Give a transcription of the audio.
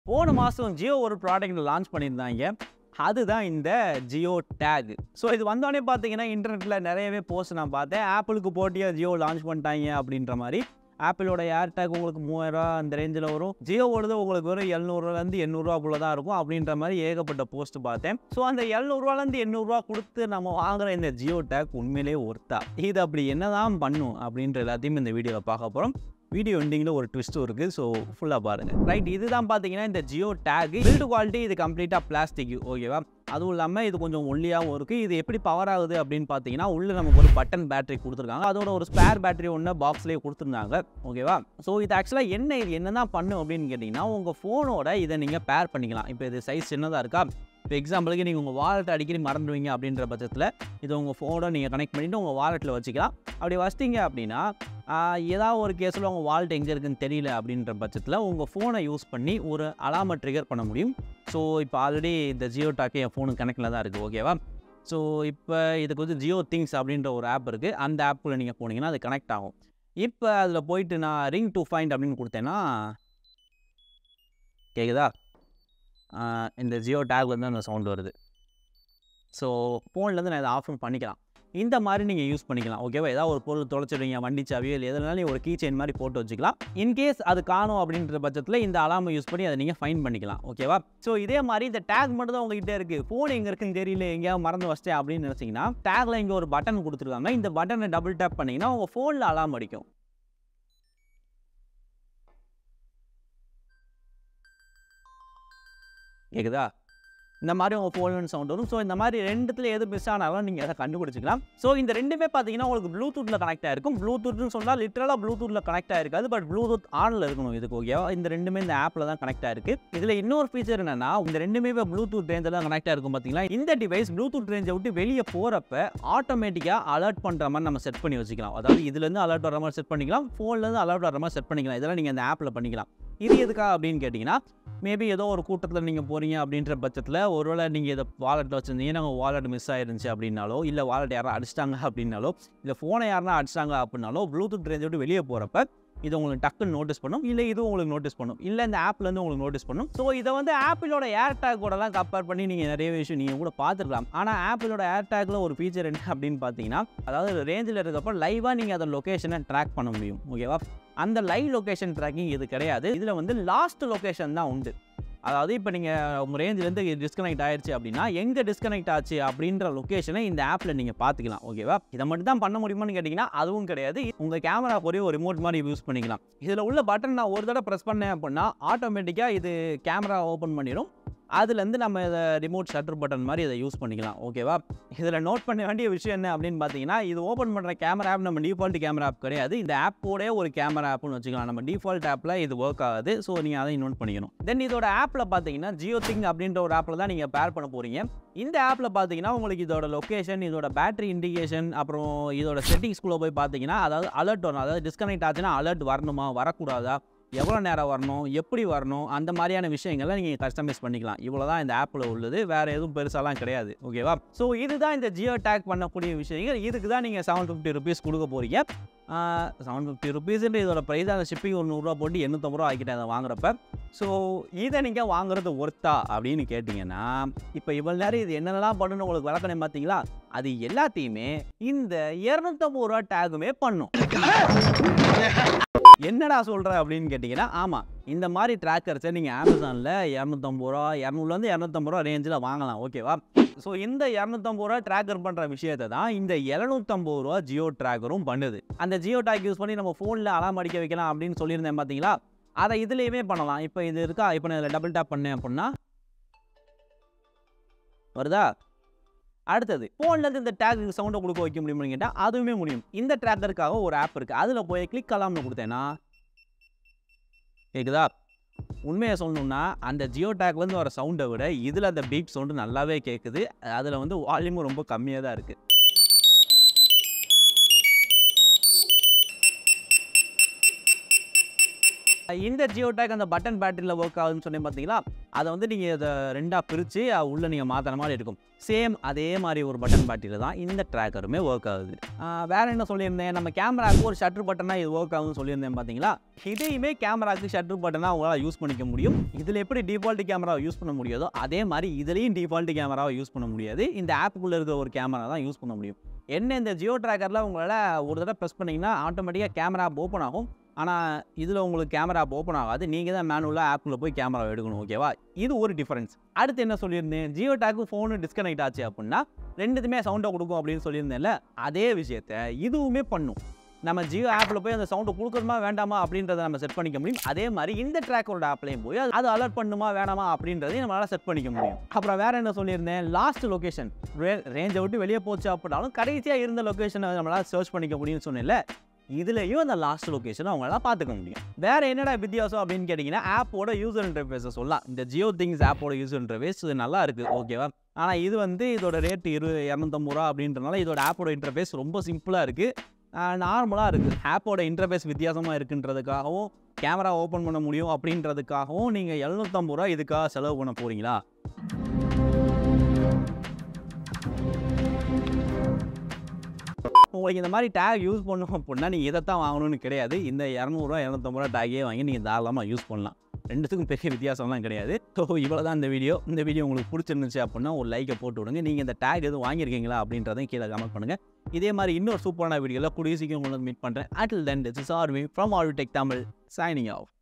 போன மாதம் ஜியோ ஒரு ப்ராடக்ட் லான்ச் பண்ணியிருந்தாங்க அதுதான் இந்த ஜியோ டேக் ஸோ இது வந்தோடனே பார்த்தீங்கன்னா இன்டர்நெட்டில் நிறையவே போஸ்ட் நான் பார்த்தேன் ஆப்பிளுக்கு போட்டியாக ஜியோ லான்ச் பண்ணிட்டாங்க அப்படின்ற மாதிரி ஆப்பிளோட ஏர் டேக் உங்களுக்கு மூவாயிரரூவா அந்த ரேஞ்சில் வரும் ஜியோவோடது உங்களுக்கு வெறும் எழுநூறுவாலேருந்து எண்ணூறுவாக்குள்ளே தான் இருக்கும் அப்படின்ற மாதிரி ஏகப்பட்ட போஸ்ட் பார்த்தேன் ஸோ அந்த எழுநூறுவாலேருந்து எண்ணூறுரூவா கொடுத்து நம்ம வாங்குற இந்த ஜியோ டேக் உண்மையிலே ஒர்த்தா இது அப்படி என்னதான் பண்ணும் அப்படின்ற எல்லாத்தையும் இந்த வீடியோவில் பார்க்க போகிறோம் வீடியோ எண்டிங்கில் ஒரு ட்விஸ்ட்டும் இருக்குது ஸோ ஃபுல்லாக பாருங்கள் ரைட் இதுதான் பார்த்தீங்கன்னா இந்த ஜியோ டேக் பில்டு குவாலிட்டி இது கம்ப்ளீட்டாக பிளாஸ்டிக் ஓகேவா அதுவும் இல்லாமல் இது கொஞ்சம் ஒல்லியாகவும் இருக்குது இது எப்படி பவர் ஆகுது அப்படின்னு பார்த்தீங்கன்னா உள்ளே நமக்கு ஒரு பட்டன் பேட்டரி கொடுத்துருக்காங்க அதோட ஒரு ஸ்பேர் பேட்டரி ஒன்று பாக்ஸ்லேயே கொடுத்துருந்தாங்க ஓகேவா ஸோ இது ஆக்சுவலாக என்ன இது என்ன தான் பண்ணும் அப்படின்னு கேட்டிங்கன்னா உங்கள் ஃபோனோட இதை நீங்கள் பேர் பண்ணிக்கலாம் இப்போ இது சைஸ் சின்னதாக இருக்கா இப்போ எக்ஸாம்பிளுக்கு நீங்கள் உங்கள் வாலெட் அடிக்கடி மறந்துடுவீங்க அப்படின்ற பட்சத்தில் இது உங்கள் ஃபோனோட நீங்கள் கனெக்ட் பண்ணிவிட்டு உங்கள் வாலெட்டில் வச்சுக்கலாம் அப்படி வச்சிட்டிங்க அப்படின்னா ஆஹ், ஏதாவது ஒரு கேஸில் உங்கள் வாலெட் எங்கே இருக்குன்னு தெரியல அப்படின்ற பட்சத்தில் உங்கள் ஃபோனை யூஸ் பண்ணி ஒரு அலாமை ட்ரிகர் பண்ண முடியும் ஸோ இப்போ ஆல்ரெடி இந்த ஜியோ டாக்கு என் ஃபோனுக்கு கனெக்டில் தான் இருக்குது ஓகேவா ஸோ இப்போ இதுக்கு வந்து ஜியோ திங்ஸ் அப்படின்ற ஒரு ஆப் இருக்குது அந்த ஆப்புக்குள்ளே நீங்கள் போனீங்கன்னா அது கனெக்ட் ஆகும் இப்போ அதில் போயிட்டு நான் ரிங் டு ஃபைண்ட் அப்படின்னு கொடுத்தேன்னா கேட்குதா ஆஹ் இந்த ஜியோ டேக்லேருந்து அந்த சவுண்ட் வருது ஸோ ஃபோன்லேருந்து நான் இதை ஆஃப் பண்ணிக்கலாம் இந்த மாதிரி நீங்கள் யூஸ் பண்ணிக்கலாம் ஓகேவா ஏதாவது ஒரு பொருள் தொலைச்சிடுவீங்க வண்டி சாவியோ இல்லை எதுனாலும் நீ ஒரு கீ செயின் மாதிரி போட்டு வச்சுக்கலாம் இன்கேஸ் அது காணும் அப்படின்ற பட்சத்தில் இந்த அலாமை யூஸ் பண்ணி அதை நீங்கள் ஃபைன் பண்ணிக்கலாம் ஓகேவா ஸோ இதே மாதிரி இந்த டேக் மட்டும் தான் உங்ககிட்ட இருக்குது ஃபோன் எங்கே இருக்குன்னு தெரியல எங்கேயாவது மறந்து வச்சிட்டேன் அப்படின்னு நினச்சிங்கன்னா டேக்ல இங்கே ஒரு பட்டன் கொடுத்துருக்காங்க இந்த பட்டனை டபுள் டேப் பண்ணிங்கன்னா உங்கள் ஃபோனில் அலாம் அடிக்கும் கேக்குதா இந்த மாதிரி உங்கள் ஃபோன் சவுண்ட் வரும் ஸோ இந்த மாதிரி ரெண்டுத்துல எது மிஸ் ஆனாலும் நீங்கள் அதை கண்டுபிடிச்சிக்கலாம் ஸோ இந்த ரெண்டுமே பார்த்தீங்கன்னா உங்களுக்கு ப்ளூடூத்தில் கனெக்ட் ஆயிருக்கும் ப்ளூடூத்னு சொன்னால் லிட்டரலாக ப்ளூடூத்தில் கனெக்ட் ஆயிருக்காது பட் ப்ளூடூத் ஆனில் இருக்கணும் இதுக்கு ஓகேவா இந்த ரெண்டுமே இந்த ஆப்பில் தான் கனெக்ட் ஆயிருக்கு இதில் இன்னொரு ஃபீச்சர் என்னன்னா இந்த ரெண்டுமே இப்போ ப்ளூடூத் ரேஞ்சில் தான் கனெக்ட் ஆயிருக்கும் பார்த்தீங்களா இந்த டிவைஸ் ப்ளூடூத் ரேஞ்சை விட்டு வெளியே போகிறப்ப ஆட்டோமேட்டிக்காக அலர்ட் பண்ணுற மாதிரி நம்ம செட் பண்ணி வச்சுக்கலாம் அதாவது இதுலேருந்து அலர்ட் வர மாதிரி செட் பண்ணிக்கலாம் ஃபோன்லேருந்து அலர்ட் வர மாதிரி செட் பண்ணிக்கலாம் இதெல்லாம் நீங்கள் இந்த ஆப்பில் பண்ணிக்கலாம் இது எதுக்கா அப்படின்னு கேட்டிங்கன்னா மேபி ஏதோ ஒரு கூட்டத்தில் நீங்கள் போகிறீங்க அப்படின்ற பட்சத்தில் ஒருவேளை நீங்கள் இதை வாலெட்டில் வச்சுருந்தீங்கன்னா உங்கள் வாலெட் மிஸ் ஆயிருந்துச்சு அப்படின்னாலோ இல்லை வாலெட் யாரும் அடிச்சிட்டாங்க அப்படின்னாலோ இல்லை ஃபோனை யாருனா அடிச்சிட்டாங்க அப்படின்னாலோ ப்ளூடூத் ரேஞ்சை விட்டு வெளியே போகிறப்ப இது உங்களுக்கு டக்குன்னு நோட்டீஸ் பண்ணும் இல்லை இது உங்களுக்கு நோட்டீஸ் பண்ணும் இல்லை இந்த ஆப்லேருந்து உங்களுக்கு நோட்டீஸ் பண்ணும் ஸோ இதை வந்து ஆப்பிளோட ஏர்டேக்கோடலாம் கம்பேர் பண்ணி நீங்கள் நிறைய விஷயம் நீங்கள் கூட பார்த்துருக்கலாம் ஆனால் ஆப்பிளோட ஏர்டேக்கில் ஒரு ஃபீச்சர் என்ன அப்படின்னு பார்த்தீங்கன்னா அதாவது ரேஞ்சில் இருக்கப்போ லைவாக நீங்கள் அதை லொக்கேஷனை ட்ராக் பண்ண முடியும் ஓகேவா அந்த லைவ் லொகேஷன் ட்ராக்கிங் இது கிடையாது இதில் வந்து லாஸ்ட் லொகேஷன் தான் உண்டு அதாவது இப்போ நீங்கள் உங்கள் ரேஞ்சிலேருந்து டிஸ்கனெக்ட் ஆயிடுச்சு அப்படின்னா எங்கே டிஸ்கனெக்ட் ஆச்சு அப்படின்ற லொக்கேஷனை இந்த ஆப்பில் நீங்கள் பார்த்துக்கலாம் ஓகேவா இதை மட்டும் தான் பண்ண முடியுமான்னு கேட்டிங்கன்னா அதுவும் கிடையாது உங்கள் கேமரா ஒரே ஒரு ரிமோட் மாதிரி யூஸ் பண்ணிக்கலாம் இதில் உள்ள பட்டன் நான் ஒரு தடவை ப்ரெஸ் பண்ணேன் அப்படின்னா ஆட்டோமேட்டிக்காக இது கேமரா ஓப்பன் பண்ணிடும் அதுலேருந்து நம்ம இதை ரிமோட் ஷட்டர் பட்டன் மாதிரி இதை யூஸ் பண்ணிக்கலாம் ஓகேவா இதில் நோட் பண்ண வேண்டிய விஷயம் என்ன அப்படின்னு பார்த்தீங்கன்னா இது ஓப்பன் பண்ணுற கேமரா ஆப் நம்ம டிஃபால்ட் கேமரா ஆப் கிடையாது இந்த ஆப்போட ஒரு கேமரா ஆப்னு வச்சுக்கலாம் நம்ம டிஃபால்ட் ஆப்பில் இது ஒர்க் ஆகுது ஸோ நீங்கள் அதை நோட் பண்ணிக்கணும் தென் இதோட ஆப்பில் பார்த்தீங்கன்னா ஜியோ திங் அப்படின்ற ஒரு ஆப்பில் தான் நீங்கள் பேர் பண்ண போகிறீங்க இந்த ஆப்பில் பார்த்தீங்கன்னா உங்களுக்கு இதோட லொக்கேஷன் இதோட பேட்டரி இண்டிகேஷன் அப்புறம் இதோட செட்டிங்ஸ்குள்ளே போய் பார்த்தீங்கன்னா அதாவது அலர்ட் வரும் அதாவது டிஸ்கனெக்ட் ஆச்சுன்னா அலர்ட் வரணுமா வரக்கூடாதா எவ்வளோ நேரம் வரணும் எப்படி வரணும் அந்த மாதிரியான விஷயங்களை நீங்கள் கஸ்டமைஸ் பண்ணிக்கலாம் இவ்வளோ தான் இந்த ஆப்பில் உள்ளது வேறு எதுவும் பெருசாலாம் கிடையாது ஓகேவா ஸோ இதுதான் இந்த ஜியோ டேக் பண்ணக்கூடிய விஷயங்கள் இதுக்கு தான் நீங்கள் செவன் ஃபிஃப்டி ருபீஸ் கொடுக்க போகிறீங்க செவன் ஃபிஃப்டி ருபீஸ்ன்ற இதோட ப்ரைஸ் அந்த ஷிப்பிங் ஒரு நூறுரூவா போட்டு எண்ணூற்றம்பது ரூபா ஆக்கிட்டேன் அதை வாங்குறப்ப ஸோ இதை நீங்கள் வாங்குறது ஒர்த்தா அப்படின்னு கேட்டிங்கன்னா இப்போ இவ்வளோ நேரம் இது என்னென்னலாம் பண்ணணும் உங்களுக்கு விளக்கணும் பார்த்தீங்களா அது எல்லாத்தையுமே இந்த இரநூத்தம்பது ரூபா டேகுமே பண்ணும் என்னடா சொல்கிற அப்படின்னு கேட்டிங்கன்னா ஆமாம் இந்த மாதிரி ட்ராக்கர்ஸை நீங்கள் அமேசானில் இரநூத்தம்பது ரூபா இரநூறுலேருந்து இரநூத்தம்பது ரூபா ரேஞ்சில் வாங்கலாம் ஓகேவா ஸோ இந்த இரநூத்தம்பது ரூபா ட்ராக்கர் பண்ணுற விஷயத்தை தான் இந்த எழுநூத்தம்பது ரூபா ஜியோ ட்ராக்கரும் பண்ணுது அந்த ஜியோ ட்ராக் யூஸ் பண்ணி நம்ம ஃபோனில் அலாம் அடிக்க வைக்கலாம் அப்படின்னு சொல்லியிருந்தேன் பார்த்தீங்களா அதை இதுலேயுமே பண்ணலாம் இப்போ இது இருக்கா இப்போ நான் இதில் டபுள் டேப் பண்ணேன் அப்படின்னா வருதா அடுத்தது ஃபோன்லேருந்து இந்த டேக் சவுண்டை கொடுக்க வைக்க முடியும்னு கேட்டால் அதுவுமே முடியும் இந்த ட்ராக்கருக்காக ஒரு ஆப் இருக்குது அதில் போய் கிளிக் அலாம்னு கொடுத்தேன்னா கேக்குதா உண்மையை சொல்லணும்னா அந்த ஜியோ டேக்லேருந்து வர சவுண்டை விட இதில் அந்த பீப் சவுண்டு நல்லாவே கேட்குது அதில் வந்து வால்யூமும் ரொம்ப கம்மியாக தான் இருக்குது இந்த ஜியோ டேக் அந்த பட்டன் பேட்டரியில் ஒர்க் ஆகுதுன்னு சொன்னேன் பார்த்தீங்களா அதை வந்து நீங்கள் இதை ரெண்டாக பிரித்து உள்ளே நீங்கள் மாற்றுற மாதிரி இருக்கும் சேம் அதே மாதிரி ஒரு பட்டன் பேட்டரியில் தான் இந்த ட்ராக்கருமே ஒர்க் ஆகுது ஆஹ் வேற என்ன சொல்லியிருந்தேன் நம்ம கேமராவுக்கு ஒரு ஷட்டர் பட்டனாக இது ஒர்க் ஆகுதுன்னு சொல்லியிருந்தேன் பார்த்தீங்களா இதையுமே கேமராக்கு ஷட்டர் பட்டனாக உங்களால் யூஸ் பண்ணிக்க முடியும் இதில் எப்படி டிஃபால்ட் கேமராவை யூஸ் பண்ண முடியாதோ அதே மாதிரி இதுலேயும் டிஃபால்ட் கேமராவை யூஸ் பண்ண முடியாது இந்த ஆப்புக்குள்ளே இருக்கிற ஒரு கேமரா தான் யூஸ் பண்ண முடியும் என்ன இந்த ஜியோ ட்ராக்கரில் உங்களால் ஒரு தடவை ப்ரெஸ் பண்ணிங்கன்னா ஆட்டோமேட்டிக்காக கேமரா ஓப்பன் ஆகும் ஆனால் இதில் உங்களுக்கு கேமரா ஓப்பன் ஆகாது நீங்கள் தான் மேனுவலாக ஆப்பில் போய் கேமரா எடுக்கணும் ஓகேவா இது ஒரு டிஃபரன்ஸ் அடுத்து என்ன சொல்லியிருந்தேன் ஜியோ டேக்கு ஃபோனு டிஸ்கனெக்ட் ஆச்சு அப்படின்னா ரெண்டுத்துமே சவுண்டை கொடுக்கும் அப்படின்னு சொல்லியிருந்தேன்ல அதே விஷயத்த இதுவுமே பண்ணும் நம்ம ஜியோ ஆப்பில் போய் அந்த சவுண்டை கொடுக்கணுமா வேண்டாமா அப்படின்றத நம்ம செட் பண்ணிக்க முடியும் அதே மாதிரி இந்த ட்ராக்கரோட ஆப்லையும் போய் அது- அது அலர்ட் பண்ணுமா வேணாமா அப்படின்றதையும் நம்மளால் செட் பண்ணிக்க முடியும் அப்புறம் வேற என்ன சொல்லியிருந்தேன் லாஸ்ட் லொகேஷன் ரேஞ்சை விட்டு வெளியே போச்சு அப்படின்னாலும் கடைசியாக இருந்த லொகேஷனை நம்மளால் சர்ச் பண்ணிக்க முடியும்னு சொன்னேன்ல இதுலேயும் அந்த லாஸ்ட் லொகேஷனை அவங்களால பார்த்துக்க முடியும் வேற என்னடா வித்தியாசம் அப்படின்னு கேட்டிங்கன்னா ஆப்போட யூசர் இன்டர்ஃபேஸை சொல்லலாம் இந்த ஜியோ திங்ஸ் ஆப்போட யூசர் இன்டர்ஃபேஸ் நல்லா இருக்குது ஓகேவா ஆனால் இது வந்து இதோட ரேட் இரு இரநூத்தம்பது ரூபா அப்படின்றனால இதோட ஆப்போட இன்டர்ஃபேஸ் ரொம்ப சிம்பிளாக இருக்குது நார்மலாக இருக்குது ஆப்போட இன்டர்ஃபேஸ் வித்தியாசமாக இருக்குன்றதுக்காகவும் கேமரா ஓப்பன் பண்ண முடியும் அப்படின்றதுக்காகவும் நீங்கள் எழுநூற்றம்பது ரூபா இதுக்காக செலவு பண்ண போகிறீங்களா உங்களுக்கு இந்த மாதிரி டேக் யூஸ் பண்ணணும் அப்படின்னா நீங்கள் இதை தான் வாங்கணும்னு கிடையாது இந்த இரநூறுவா இரநூத்தம்பது ரூபா டேகே வாங்கி நீங்கள் தாராளமாக யூஸ் பண்ணலாம் ரெண்டுத்துக்கும் பெரிய வித்தியாசம்லாம் கிடையாது ஸோ இவ்வளோ தான் இந்த வீடியோ இந்த வீடியோ உங்களுக்கு பிடிச்சிருந்துச்சு அப்படின்னா ஒரு லைக்கை போட்டு விடுங்க நீங்கள் இந்த டேக் எதுவும் வாங்கியிருக்கீங்களா அப்படின்றதையும் கீழே கமெண்ட் பண்ணுங்கள் இதே மாதிரி இன்னொரு சூப்பரான வீடியோவில் கூடிய சீக்கிரம் உங்களுக்கு மீட் பண்ணுறேன் அட்டில் then this is R me from R tech Tamil signing of